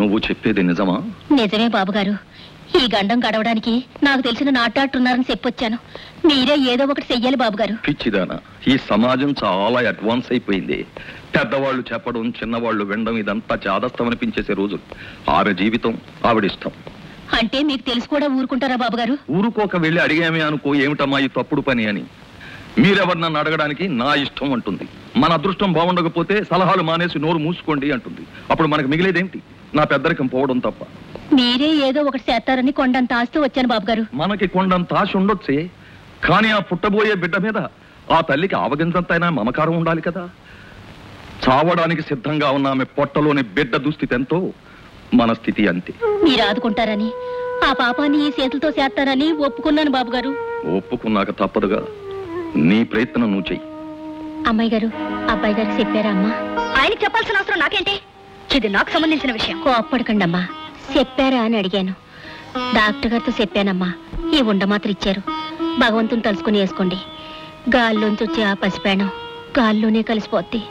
నువ్వు చెప్పేది నిజమా నిజమే బాబుగారు ఈ గండం గడవడానికి నాకు తెలిసిన నాటాడుతున్నారని చెప్పొచ్చాను మీరే ఏదో ఒకటి చెయ్యాలి బాబుగారు పిచ్చిదానా ఈ సమాజం చాలా అడ్వాన్స్ అయిపోయింది పెద్దవాళ్ళు చెప్పడం చిన్నవాళ్ళు వినడం ఇదంతా చాదస్తం అనిపించేసే రోజులు ఆమె జీవితం ఆవిడిష్టం అంటే మీకు తెలిసి కూడా ఊరుకుంటారా బాబుగారు ఊరుకోక వెళ్ళి అడిగామే అనుకో ఏమిటమ్మా ఈ తప్పుడు పని అని మీరెవరు నన్ను అడగడానికి నా ఇష్టం అంటుంది మన అదృష్టం బాగుండకపోతే సలహాలు మానేసి నోరు మూసుకోండి అంటుంది అప్పుడు మనకు మిగిలేదేంటి నా పెద్దరికం పోవడం తప్ప మీరే ఏదో ఒకటి చేస్తారని కొండంత ఆస్తూ వచ్చాను బాబుగారు మనకి కొండంత ఆశ ఉండొచ్చే కానీ ఆ పుట్టబోయే బిడ్డ మీద ఆ తల్లికి ఆవగించంతైనా మమకారం ఉండాలి కదా చావడానికి సిద్ధంగా ఉన్న ఆమె పొట్టలోని బిడ్డ దుస్థితి ఎంతో మన స్థితి అంతే మీరు ఆదుకుంటారని ఆ పాపాన్ని ఈ చేతులతో చేస్తారని ఒప్పుకున్నాను బాబుగారు ఒప్పుకున్నాక తప్పదుగా నీ ప్రయత్నం నువ్వు చెయ్యి అమ్మాయి గారు అబ్బాయి గారికి చెప్పారా అమ్మా ఆయనకి చెప్పాల్సిన అవసరం నాకేంటి ఇది నాకు సంబంధించిన విషయం కోప్పడకండి అమ్మా చెప్పారా అని అడిగాను డాక్టర్ గారితో చెప్పానమ్మా ఈ ఉండ మాత్రం ఇచ్చారు భగవంతుని తలుసుకుని వేసుకోండి గాల్లోంచి వచ్చే ఆ పసిపేణం గాల్లోనే కలిసిపోద్ది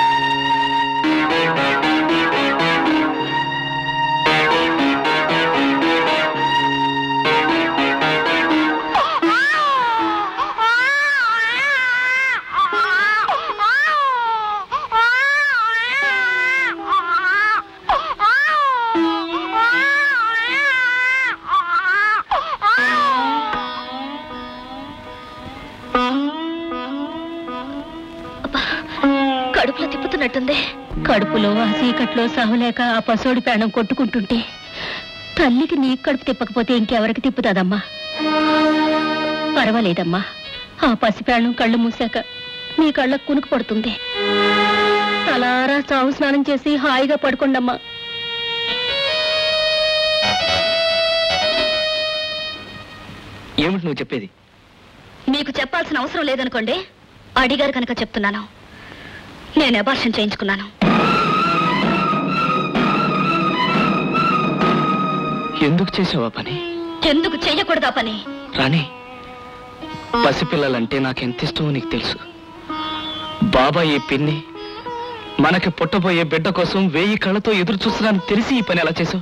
కడుపులో తిప్పుతున్నట్టుంది కడుపులో ఆ చీకట్లో సహలేక ఆ పసోడి పేణం కొట్టుకుంటుంటే తల్లికి నీ కడుపు తిప్పకపోతే ఇంకెవరికి తిప్పుతాదమ్మా పర్వాలేదమ్మా ఆ పసిపేణం కళ్ళు మూసాక నీ కళ్ళకు కునుకు పడుతుంది తలారా చావు స్నానం చేసి హాయిగా పడుకోండమ్మా ఏమిటి నువ్వు చెప్పేది మీకు చెప్పాల్సిన అవసరం లేదనుకోండి అడిగారు కనుక చెప్తున్నాను నేను అబార్షన్ చేయించుకున్నాను ఎందుకు చేసావా పని ఎందుకు చెయ్యకూడదా పని రాణి పసిపిల్లలంటే నాకెంత ఇష్టమో నీకు తెలుసు బాబాయ్ ఈ పిన్ని మనకి పుట్టబోయే బిడ్డ కోసం వేయి కళ్ళతో ఎదురు చూస్తున్నాను తెలిసి ఈ పని ఎలా చేసావు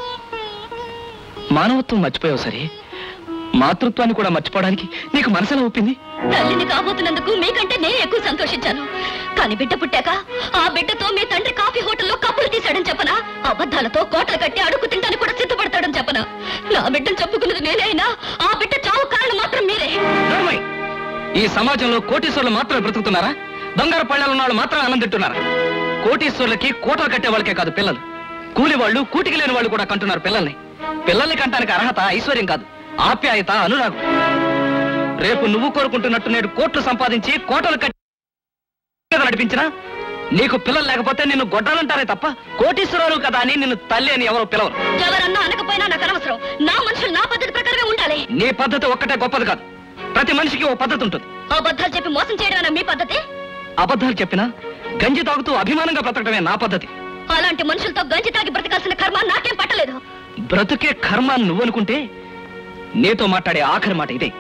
మానవత్వం మర్చిపోయావు సరే మాతృత్వాన్ని కూడా మర్చిపోవడానికి నీకు మనసులో ఒప్పింది తల్లిని కాబోతున్నందుకు మీకంటే నేను ఎక్కువ సంతోషించాను కానీ బిడ్డ పుట్టాక ఆ బిడ్డతో మీ తండ్రి కాఫీ హోటల్లో కప్పులు తీశాడని చెప్పనా అబద్ధాలతో కోటలు కట్టి అడుగు తింటానికి కూడా సిద్ధపడతాడని చెప్పనా నా బిడ్డను చెప్పుకున్నది నేనే అయినా ఆ బిడ్డ చావు కారణం మాత్రం మీరే నోర్మై! ఈ సమాజంలో కోటీశ్వర్లు మాత్రమే బ్రతుకుతున్నారా దొంగర పళ్ళాలు ఉన్న వాళ్ళు మాత్రం ఆనందం తింటున్నారా కోటీశ్వర్లకి కోటలు కట్టే వాళ్ళకే కాదు పిల్లలు కూలి వాళ్ళు కూటికి లేని వాళ్ళు కూడా కంటున్నారు పిల్లల్ని పిల్లల్ని కంటానికి అర్హత ఐశ్వర్యం కాదు ఆప్యాయత అనురాగం రేపు నువ్వు కోరుకుంటున్నట్టు నేడు కోట్లు సంపాదించి కోటలు కట్టి నడిపించినా నీకు పిల్లలు లేకపోతే నిన్ను గొడ్డాలంటారే తప్ప కోటీశ్వరాలు కదా అని నిన్ను తల్లి అని ఎవరో పిలవరు ఎవరన్నా అనకపోయినా నాకు అనవసరం నా మనుషులు నా పద్ధతి ప్రకారమే ఉండాలి నీ పద్ధతి ఒక్కటే గొప్పది కాదు ప్రతి మనిషికి ఓ పద్ధతి ఉంటుంది అబద్ధాలు చెప్పి మోసం చేయడం మీ పద్ధతి అబద్ధాలు చెప్పినా గంజి తాగుతూ అభిమానంగా బ్రతకడమే నా పద్ధతి అలాంటి మనుషులతో గంజి తాగి బ్రతకాల్సిన కర్మ నాకేం పట్టలేదు బ్రతుకే కర్మ అని నువ్వనుకుంటే నీతో మాట్లాడే ఆఖరి మాట ఇదే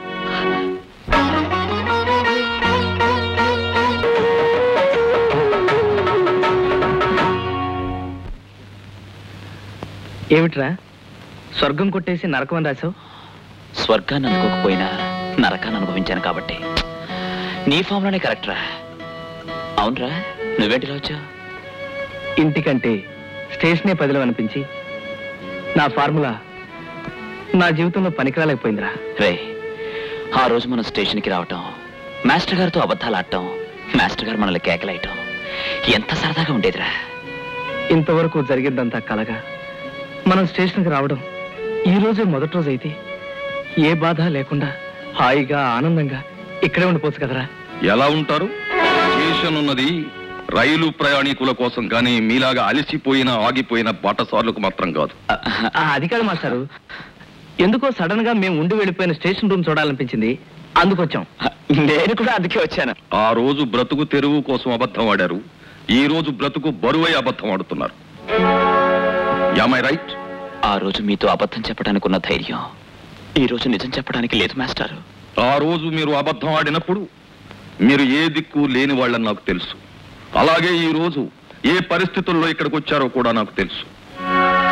ఏమిట్రా స్వర్గం కొట్టేసి నరకం అని రాసావు స్వర్గాన్ని అనుకోకపోయినా నరకాన్ని అనుభవించాను కాబట్టి నీ ఫామ్లోనే కరెక్ట్ రా అవునరా నువ్వేంటి రావచ్చా ఇంటికంటే స్టేషనే పదిలో అనిపించి నా ఫార్ములా నా జీవితంలో పనికిరాలేకపోయిందిరా రే ఆ రోజు మనం స్టేషన్కి రావటం మాస్టర్ గారితో అబద్ధాలు ఆడటం మాస్టర్ గారు మనల్ని కేకలేయటం ఎంత సరదాగా ఉండేదిరా ఇంతవరకు జరిగిందంతా కలగా మనం స్టేషన్కి రావడం ఈ రోజే మొదటి రోజు అయితే ఏ బాధ లేకుండా హాయిగా ఆనందంగా ఇక్కడే ఉండిపోవచ్చు కదరా ఎలా ఉంటారు స్టేషన్ ఉన్నది రైలు ప్రయాణికుల కోసం కానీ మీలాగా అలసిపోయిన ఆగిపోయిన బాటసార్లకు మాత్రం కాదు ఆ, అది కాదు మాస్టారు ఎందుకో సడన్ గా మేము ఉండి వెళ్ళిపోయిన స్టేషన్ రూమ్ చూడాలనిపించింది అందుకొచ్చాం నేను కూడా అందుకే వచ్చాను ఆ రోజు బ్రతుకు తెరువు కోసం అబద్ధం ఆడారు ఈ రోజు బ్రతుకు బరువై అబద్ధం ఆడుతున్నారు యామై రైట్ ఆ రోజు మీతో అబద్ధం చెప్పడానికి ఉన్న ధైర్యం ఈ రోజు నిజం చెప్పడానికి లేదు మాస్టర్ ఆ రోజు మీరు అబద్ధం ఆడినప్పుడు మీరు ఏ దిక్కు లేని వాళ్ళని నాకు తెలుసు అలాగే ఈ రోజు ఏ పరిస్థితుల్లో ఇక్కడికి వచ్చారో కూడా నాకు తెలుసు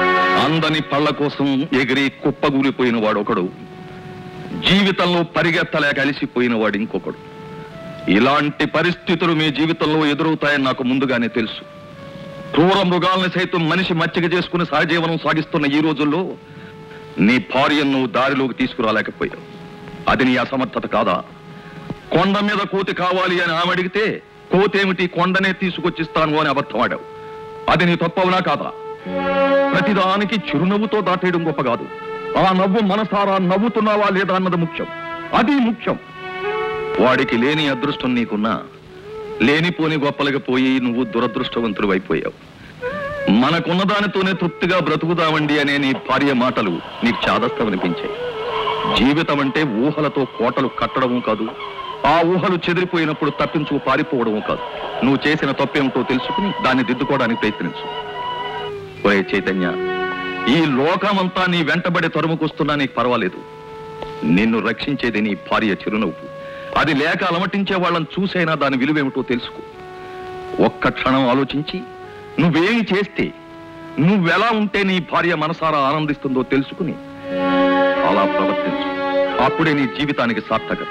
అందని పళ్ళ కోసం ఎగిరి కుప్పగూలిపోయిన వాడు ఒకడు జీవితంలో పరిగెత్తలేక అలిసిపోయిన వాడు ఇంకొకడు ఇలాంటి పరిస్థితులు మీ జీవితంలో ఎదురవుతాయని నాకు ముందుగానే తెలుసు క్రూర మృగాల్ని సైతం మనిషి మచ్చిక చేసుకుని సహజీవనం సాగిస్తున్న ఈ రోజుల్లో నీ భార్యను దారిలోకి తీసుకురాలేకపోయావు అది నీ అసమర్థత కాదా కొండ మీద కోతి కావాలి అని ఆమె అడిగితే కోతేమిటి కొండనే తీసుకొచ్చిస్తాను అని అబద్ధం ఆడావు అది నీ తప్పవునా కాదా ప్రతిదానికి చిరునవ్వుతో దాటేయడం గొప్ప కాదు ఆ నవ్వు మనసారా నవ్వుతున్నావా లేదా అన్నది ముఖ్యం అది ముఖ్యం వాడికి లేని అదృష్టం నీకున్నా లేనిపోని గొప్పలకి పోయి నువ్వు దురదృష్టవంతుడు అయిపోయావు మనకున్న దానితోనే తృప్తిగా బ్రతుకుదామండి అనే నీ భార్య మాటలు నీకు చాదస్తమనిపించాయి జీవితం అంటే ఊహలతో కోటలు కట్టడము కాదు ఆ ఊహలు చెదిరిపోయినప్పుడు తప్పించు పారిపోవడము కాదు నువ్వు చేసిన తప్పేమిటో తెలుసుకుని దాన్ని దిద్దుకోవడానికి ప్రయత్నించు ఒరే చైతన్య ఈ లోకమంతా నీ వెంటబడి తరుముకొస్తున్నా నీకు పర్వాలేదు నిన్ను రక్షించేది నీ భార్య చిరునవ్వు అది లేక అలమటించే వాళ్ళని చూసైనా దాని విలువేమిటో తెలుసుకో ఒక్క క్షణం ఆలోచించి నువ్వేమి చేస్తే నువ్వెలా ఉంటే నీ భార్య మనసారా ఆనందిస్తుందో తెలుసుకుని అలా ప్రవర్తించు అప్పుడే నీ జీవితానికి సార్థకత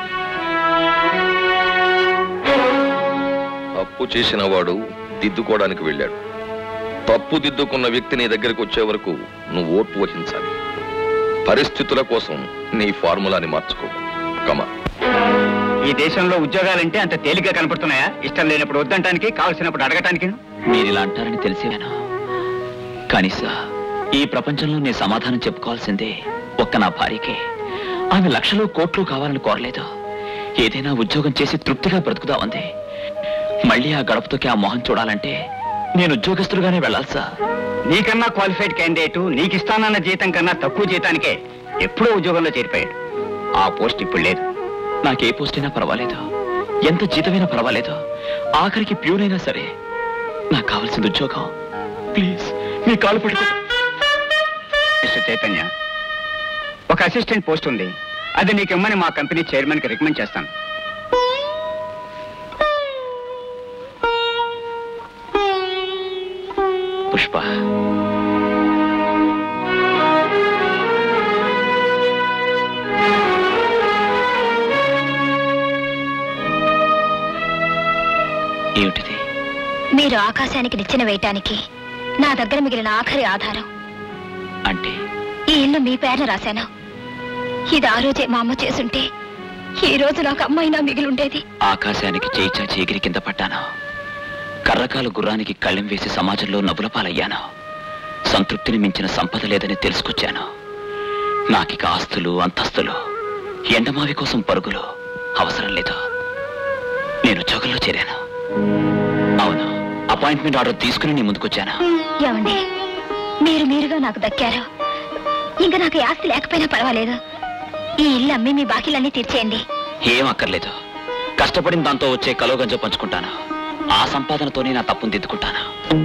తప్పు చేసిన వాడు దిద్దుకోవడానికి వెళ్ళాడు తప్పు దిద్దుకున్న వ్యక్తి నీ దగ్గరికి వచ్చే వరకు నువ్వు ఓర్పు వహించాలి పరిస్థితుల కోసం నీ ఫార్ములాని మార్చుకో కమా ఈ దేశంలో ఉద్యోగాలంటే అంత తేలిగ్గా కనపడుతున్నాయా ఇష్టం లేనప్పుడు వద్దంటానికి కావలసినప్పుడు అడగటానికి మీరు ఇలా అంటారని తెలిసేవాను కానీ సార్ ఈ ప్రపంచంలో నేను సమాధానం చెప్పుకోవాల్సిందే ఒక్క నా భార్యకే ఆమె లక్షలు కోట్లు కావాలని కోరలేదు ఏదైనా ఉద్యోగం చేసి తృప్తిగా బ్రతుకుదామంది మళ్ళీ ఆ గడపతోకి ఆ మొహం చూడాలంటే నేను ఉద్యోగస్తులుగానే వెళ్ళాలి సార్ నీకన్నా క్వాలిఫైడ్ క్యాండిడేట్ నీకు ఇస్తానన్న జీతం కన్నా తక్కువ జీతానికే ఎప్పుడో ఉద్యోగంలో చేరిపోయాడు ఆ పోస్ట్ ఇప్పుడు లేదు నాకు ఏ పోస్ట్ అయినా పర్వాలేదు ఎంత జీతమైనా పర్వాలేదు ఆఖరికి ప్యూనైనా సరే నాకు కావాల్సింది ఉద్యోగం ప్లీజ్ మీ కాలు పట్టుకో మిస్టర్ చైతన్య ఒక అసిస్టెంట్ పోస్ట్ ఉంది అది నీకు ఇమ్మని మా కంపెనీ చైర్మన్ కి రికమెండ్ చేస్తాను పుష్ప ఏమిటిది మీరు ఆకాశానికి నిచ్చెన వేయటానికి నా దగ్గర మిగిలిన ఆఖరి ఆధారం అంటే ఈ ఇల్లు మీ పేరున రాశాను ఇది ఆ రోజే మా అమ్మ చేసుంటే ఈ రోజు నాకు అమ్మైనా మిగిలుండేది ఆకాశానికి చేయిచా చీగిరి కింద పడ్డాను కర్రకాలు గుర్రానికి కళ్ళెం వేసి సమాజంలో నవ్వుల పాలయ్యాను సంతృప్తిని మించిన సంపద లేదని తెలుసుకొచ్చాను నాకిక ఆస్తులు అంతస్తులు ఎండమావి కోసం పరుగులు అవసరం లేదు నేను ఉద్యోగంలో చేరాను అవును అపాయింట్మెంట్ ఆర్డర్ తీసుకుని నీ ముందుకొచ్చాను ఏమండి మీరు మీరుగా నాకు దక్కారు ఇంకా నాకు ఈ ఆస్తి లేకపోయినా పర్వాలేదు ఈ ఇల్లు అమ్మి మీ బాకీలన్నీ తీర్చేయండి ఏం అక్కర్లేదు కష్టపడిన దాంతో వచ్చే కలోగంజ పంచుకుంటాను ఆ సంపాదనతోనే నా తప్పును దిద్దుకుంటాను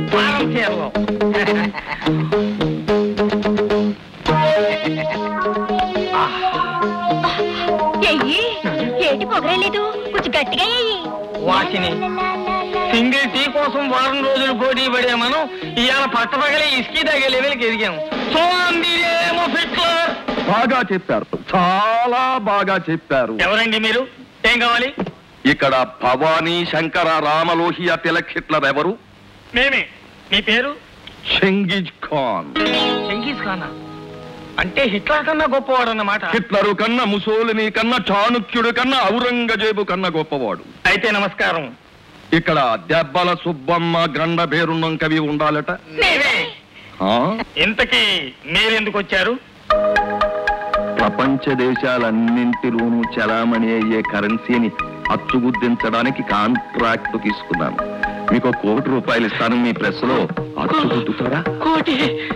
ఎయ్యి ఏంటి పొగరేలేదు కొంచెం గట్టిగా ఎయ్యి వాసిని సింగిల్ టీ కోసం వారం రోజులు పోటీ పడే మనం ఇవాళ పట్టపగలే ఇసుకి తగే లెవెల్కి ఎదిగాము సో మీరేమో ఫిట్లర్ బాగా చెప్పారు చాలా బాగా చెప్పారు ఎవరండి మీరు ఏం కావాలి ఇక్కడ భవానీ శంకర రామలోహియ తిలక్ హిట్లర్ ఎవరు మేమే మీ పేరు షెంగిజ్ ఖాన్ చెంగీస్ ఖానా అంటే హిట్లర్ కన్నా గొప్పవాడు అన్నమాట హిట్లరు కన్నా ముసోలిని కన్నా చాణుక్యుడు కన్నా ఔరంగజేబు కన్నా గొప్పవాడు అయితే నమస్కారం ఇక్కడ దెబ్బల సుబ్బమ్మ గండ పేరున్నం కవి ఉండాలట మేమే ఆ? ఇంతకీ మీరెందుకు వచ్చారు ప్రపంచ దేశాలన్నింటిలోనూ చలామణి అయ్యే కరెన్సీని అచ్చుగుద్దించడానికి కాంట్రాక్ట్ తీసుకున్నాను మీకు ఒక కోటి రూపాయలు ఇస్తాను మీ ప్రెస్ లో అచ్చుగుద్దుతారా కోటి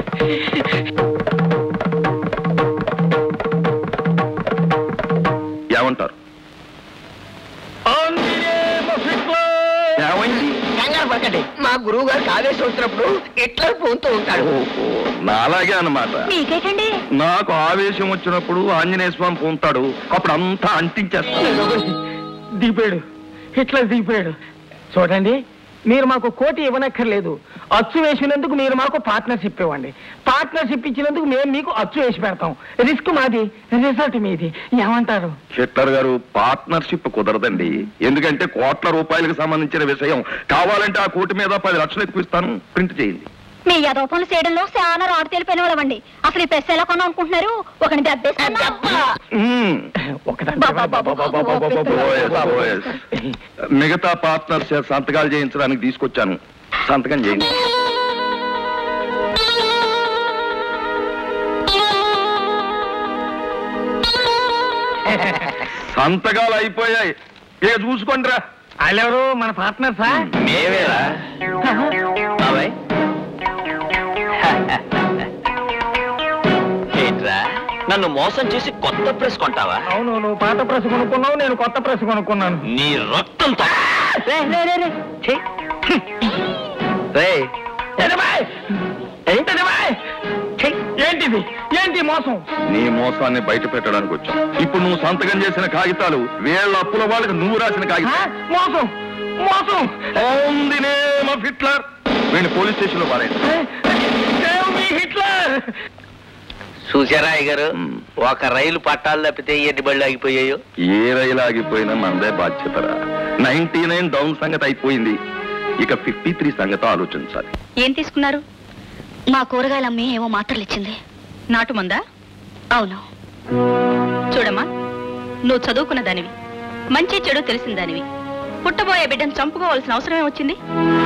ఏమంటారు ఏమైంది కంగారు పడకండి మా గురువు గారికి ఆవేశం వచ్చినప్పుడు హిట్లర్ పోతూ ఉంటాడు ఓహో నాలాగే అన్నమాట మీకేటండి నాకు ఆవేశం వచ్చినప్పుడు ఆంజనేయ స్వామి పొంతాడు అప్పుడు అంతా అంటించేస్తాడు దిగిపోయాడు హిట్లర్ దిగిపోయాడు చూడండి మీరు మాకు కోటి ఇవ్వనక్కర్లేదు అచ్చు వేసినందుకు మీరు మాకు పార్ట్నర్షిప్ ఇవ్వండి పార్ట్నర్షిప్ ఇచ్చినందుకు మేము మీకు అచ్చు వేసి పెడతాం రిస్క్ మాది రిజల్ట్ మీది ఏమంటారు హిట్లర్ గారు పార్ట్నర్షిప్ కుదరదండి ఎందుకంటే కోట్ల రూపాయలకు సంబంధించిన విషయం కావాలంటే ఆ కోటి మీద పది లక్షలు ఎక్కువ ఇస్తాను ప్రింట్ చేయండి మీ యదోపనులు చేయడంలో చాలా రాడు తెలిపోయిన వాళ్ళవండి అసలు ఈ పెస్ ఎలా కొన్నా అనుకుంటున్నారు ఒకని దెబ్బేసుకున్నా మ్మ్. ఒకదాంట్లో బాబా, బాబా, బాబా, బాబా. ఓఎస్, ఓఎస్. మిగతా పార్ట్నర్స్ సంతకాలు చేయించడానికి తీసుకొచ్చాను సంతకం చేయండి సంతకాలు అయిపోయాయి ఇక చూసుకోండి రా వాళ్ళెవరు మన పార్ట్నర్సా మేవేరా బాబాయ్ ఏంట్రా నన్ను మోసం చేసి కొత్త ప్రెస్ కొంటావా అవును నువ్వు పాత ప్రెస్ కొనుక్కున్నావు నేను కొత్త ప్రెస్ కొనుక్కున్నాను నీ రక్తంతో రే, రే, రే, రే. ఛీ. రేయ్, ఎనభై! ఎనభై! ఛీ, ఏంటిది ఏంటి మోసం నీ మోసాన్ని బయట పెట్టడానికి వచ్చాం ఇప్పుడు నువ్వు సంతకం చేసిన కాగితాలు వేళ్ళ అప్పుల వాళ్ళకి నువ్వు రాసిన ఆ? కాగితాలు మోసం మోసం On the name of Hitler. వీడిని పోలీస్ స్టేషన్ లో పారేయండి Save me, హిట్లర్ చూసారా అయ్యగారు మ్మ్. ఒక రైలు పట్టాలు తప్పితే ఎన్ని బళ్ళు ఆగిపోయాయో ఏ రైలు ఆగిపోయినా మనదే బాధ్యతరా నైన్టీ నైన్ డౌన్ సంగతి అయిపోయింది ఇక ఫిఫ్టీ త్రీ సంగతి ఆలోచించాలి ఏం తీసుకున్నారు మా కూరగాయల అమ్మి ఏమో మాత్రలు ఇచ్చింది నాటు మందా అవును చూడమ్మా నువ్వు చదువుకున్న దానివి మంచి చెడు తెలిసిన దానివి పుట్టబోయే బిడ్డను చంపుకోవాల్సిన అవసరం ఏమొచ్చింది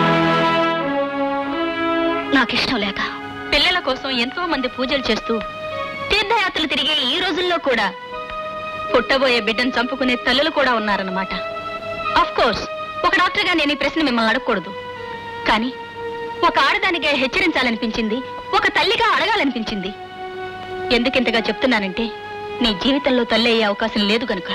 నాకు ఇష్టం లేక పిల్లల కోసం ఎంతో మంది పూజలు చేస్తూ తీర్థయాత్రలు తిరిగే ఈ రోజుల్లో కూడా పుట్టబోయే బిడ్డను చంపుకునే తల్లులు కూడా ఉన్నారన్నమాట ఆఫ్ కోర్స్ ఒక డాక్టర్గా నేను ఈ ప్రశ్న మిమ్మల్ని అడగకూడదు కానీ ఒక ఆడదానిగా హెచ్చరించాలనిపించింది ఒక తల్లిగా అడగాలనిపించింది ఎందుకింతగా చెప్తున్నానంటే నీ జీవితంలో తల్లి అయ్యే అవకాశం లేదు గనుక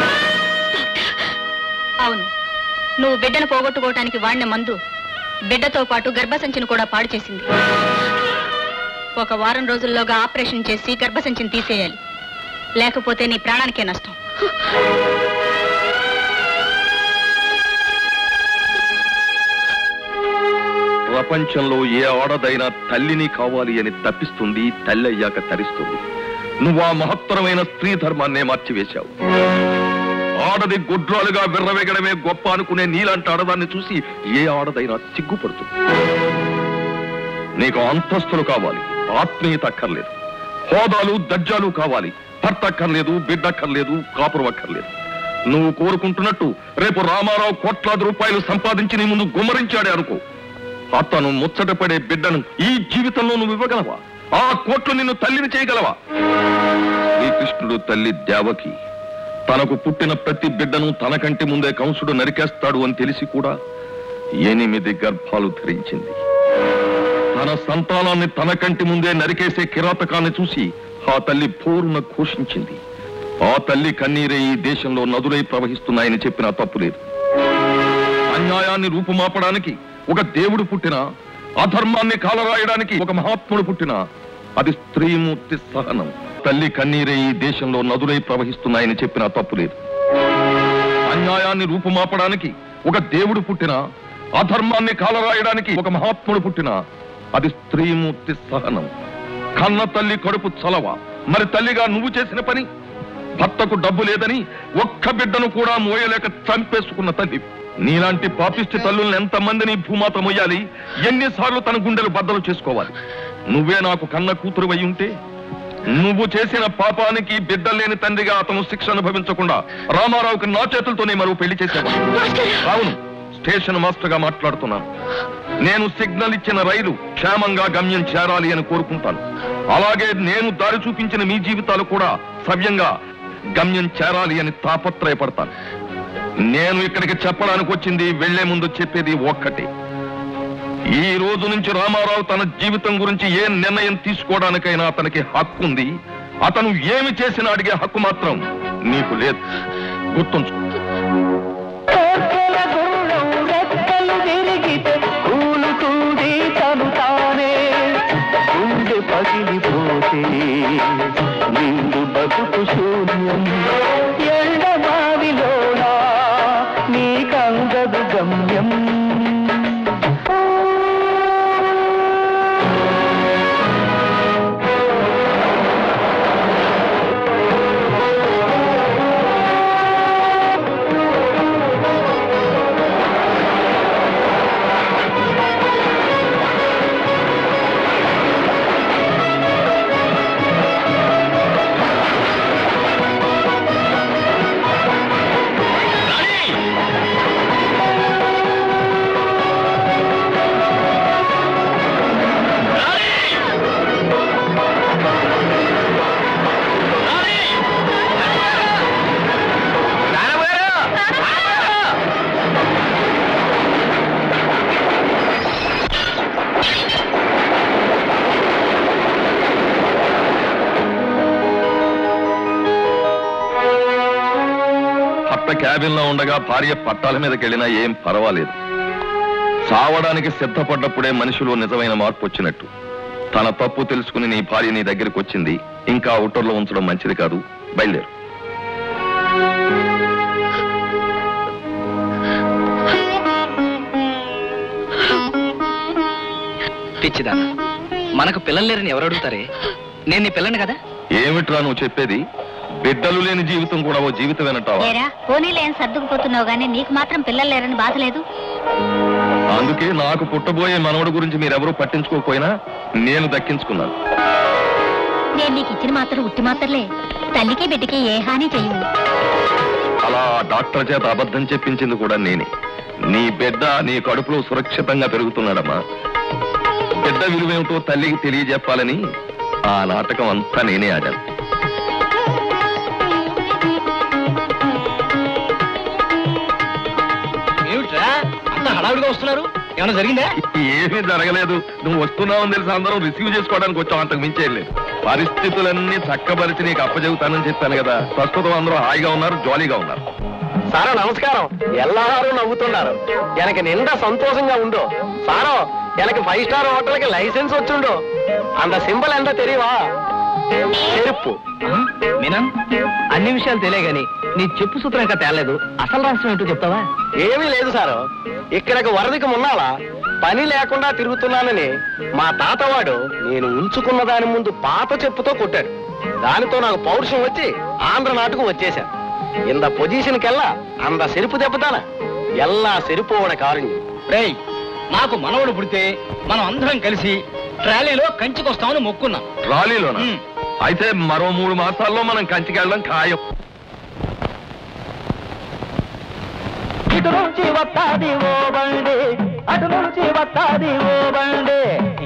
అవును నువ్వు బిడ్డను పోగొట్టుకోవటానికి వాడిన మందు బిడ్డతో పాటు గర్భసంచిని కూడా పాడు చేసింది ఒక వారం రోజుల్లోగా ఆపరేషన్ చేసి గర్భసంచిని తీసేయాలి లేకపోతే నీ ప్రాణానికే నష్టం ప్రపంచంలో ఏ ఆడదైనా తల్లిని కావాలి అని తప్పిస్తుంది తల్లి అయ్యాక తరిస్తుంది నువ్వు ఆ మహత్తరమైన స్త్రీ ధర్మాన్నే మార్చివేశావు ఆడది గుడ్రాలుగా విర్రవేగడమే గొప్ప అనుకునే నీలాంటి ఆడదాన్ని చూసి ఏ ఆడదైనా సిగ్గుపడుతుంది నీకు అంతస్తులు కావాలి ఆత్మీయత అక్కర్లేదు హోదాలు దర్జాలు కావాలి భర్త అక్కర్లేదు బిడ్డ అక్కర్లేదు కాపురం అక్కర్లేదు నువ్వు కోరుకుంటున్నట్టు రేపు రామారావు కోట్లాది రూపాయలు సంపాదించి నీ ముందు గుమ్మరించాడే అనుకో అతను ముచ్చటపడే బిడ్డను ఈ జీవితంలో నువ్వు ఇవ్వగలవా ఆ కోట్లు నిన్ను తల్లిని చేయగలవా శ్రీకృష్ణుడు తల్లి దేవకి తనకు పుట్టిన ప్రతి బిడ్డను తన కంటి ముందే కంసుడు నరికేస్తాడు అని తెలిసి కూడా ఎనిమిది గర్భాలు ధరించింది తన సంతానాన్ని తన కంటి ముందే నరికేసే కిరాతకాన్ని చూసి ఆ తల్లి పూర్ణ ఘోషించింది ఆ తల్లి కన్నీరే ఈ దేశంలో నదులై ప్రవహిస్తున్నాయని చెప్పినా తప్పు లేదు అన్యాయాన్ని రూపుమాపడానికి ఒక దేవుడు పుట్టినా అధర్మాన్ని కాలరాయడానికి ఒక మహాత్ముడు పుట్టినా అది స్త్రీమూర్తి సహనం తల్లి కన్నీరే ఈ దేశంలో నదులై ప్రవహిస్తున్నాయని చెప్పినా తప్పు లేదు అన్యాయాన్ని రూపుమాపడానికి ఒక దేవుడు పుట్టినా అధర్మాన్ని కాలరాయడానికి ఒక మహాత్ముడు పుట్టినా అది స్త్రీమూర్తి సహనం కన్న తల్లి కడుపు చలవ మరి తల్లిగా నువ్వు చేసిన పని భర్తకు డబ్బు లేదని ఒక్క బిడ్డను కూడా మోయలేక చంపేసుకున్న తల్లి నీలాంటి పాపిష్టి తల్లుల్ని ఎంతమందిని భూమాత మొయ్యాలి ఎన్నిసార్లు తన గుండెలు బద్దలు చేసుకోవాలి నువ్వే నాకు కన్న కూతురు అయి ఉంటే నువ్వు చేసిన పాపానికి బిడ్డ లేని తండ్రిగా అతను శిక్ష అనుభవించకుండా రామారావుకి నా చేతులతోనే మరో పెళ్లి చేసేవాడు అవును స్టేషన్ మాస్టర్ గా మాట్లాడుతున్నాను నేను సిగ్నల్ ఇచ్చిన రైలు క్షేమంగా గమ్యం చేరాలి అని కోరుకుంటాను అలాగే నేను దారి చూపించిన మీ జీవితాలు కూడా సవ్యంగా గమ్యం చేరాలి అని తాపత్రయపడతాను నేను ఇక్కడికి చెప్పడానికి వచ్చింది వెళ్లే ముందు చెప్పేది ఒక్కటే ఈ రోజు నుంచి రామారావు తన జీవితం గురించి ఏ నిర్ణయం తీసుకోవడానికైనా అతనికి హక్కు ఉంది అతను ఏమి చేసినా అడిగే హక్కు మాత్రం నీకు లేదు గుర్తుంచు రెక్కల గుర్రం రెక్కలు విరిగితే కూలుతుంది తను తానే గుండె పగిలిపోతే నిండు బతుకు శూన్యం ఎండమావిలోనా నీకందదు గమ్యం క్యాబిన్ లో ఉండగా భార్య పట్టాల మీదకి వెళ్ళినా ఏం పర్వాలేదు చావడానికి సిద్ధపడ్డప్పుడే మనిషిలో నిజమైన మార్పు వచ్చినట్టు తన తప్పు తెలుసుకుని నీ భార్య నీ దగ్గరికి వచ్చింది ఇంకా అవుటర్లో ఉంచడం మంచిది కాదు బయలుదేరు పిచ్చిదా మనకు పిల్లలు లేరని ఎవరు అడుగుతారే నేను నీ పిల్లని కదా ఏమిట్రా నువ్వు చెప్పేది బిడ్డలు లేని జీవితం కూడా ఓ జీవితమేనంటావా ఏరా పోనీలు ఏం సర్దుకుపోతున్నావు గానీ నీకు మాత్రం పిల్లలు లేరని బాధ లేదు అందుకే నాకు పుట్టబోయే మనవడు గురించి మీరెవరూ పట్టించుకోకపోయినా నేను దక్కించుకున్నాను నేను నీకు ఇచ్చిన మాత్రం ఉట్టి మాత్రలే తల్లికి బిడ్డకి ఏ హాని చెయ్యవు అలా డాక్టర్ చేత అబద్ధం చెప్పించింది కూడా నేనే నీ బిడ్డ నీ కడుపులో సురక్షితంగా పెరుగుతున్నాడమ్మా బిడ్డ విలువేమిటో తల్లికి తెలియజెప్పాలని ఆ నాటకం అంతా నేనే ఆడాను ఏమిట్రా అంత హడావిడిగా వస్తున్నారు ఏమైనా జరిగిందా ఏమీ జరగలేదు నువ్వు వస్తున్నావని తెలిసి అందరం రిసీవ్ చేసుకోవడానికి వచ్చాం అంతకు మించేం లేదు పరిస్థితులన్నీ చక్కబరిచి నీకు అప్పచెబుతానని చెప్పాను కదా ప్రస్తుతం అందరూ హాయిగా ఉన్నారు జాలీగా ఉన్నారు సారో నమస్కారం ఎల్లహారు నవ్వుతున్నారు ఎనకి నిండా సంతోషంగా ఉండు సారో ఎనకి ఫైవ్ స్టార్ హోటల్కి లైసెన్స్ వచ్చుండు అంత సింబల్ ఎంత తెలియవా చెరుపు మీనన్ అన్ని విషయాలు తెలియ గాని నీ చెప్పు సూత్రం ఇంకా తేలేదు అసలు రాష్ట్రం ఏంటో చెప్తావా ఏమీ లేదు సారు ఇక్కడికి వరదకి మున్నాలా పని లేకుండా తిరుగుతున్నానని మా తాతవాడు నేను ఉంచుకున్న దాని ముందు పాత చెప్పుతో కొట్టాడు దానితో నాకు పౌరుషం వచ్చి ఆంధ్ర నాటుకు వచ్చేశా ఇంత పొజిషన్ కెల్లా అంత సెరుపు దెబ్బతాన ఎల్లా సెరుపోవడ కారుణ్యం రేయ్ నాకు మనవడు పుడితే మనం అందరం కలిసి ట్రాలీలో కంచికొస్తామని మొక్కున్నాం ట్రాలీలోనా ఉమ్. అయితే మరో మూడు మాసాల్లో మనం కంచికి వెళ్ళడం ఖాయం ఇటు నుంచి వస్తాది ఓ బండి అటు నుంచి వస్తాది ఓ బండి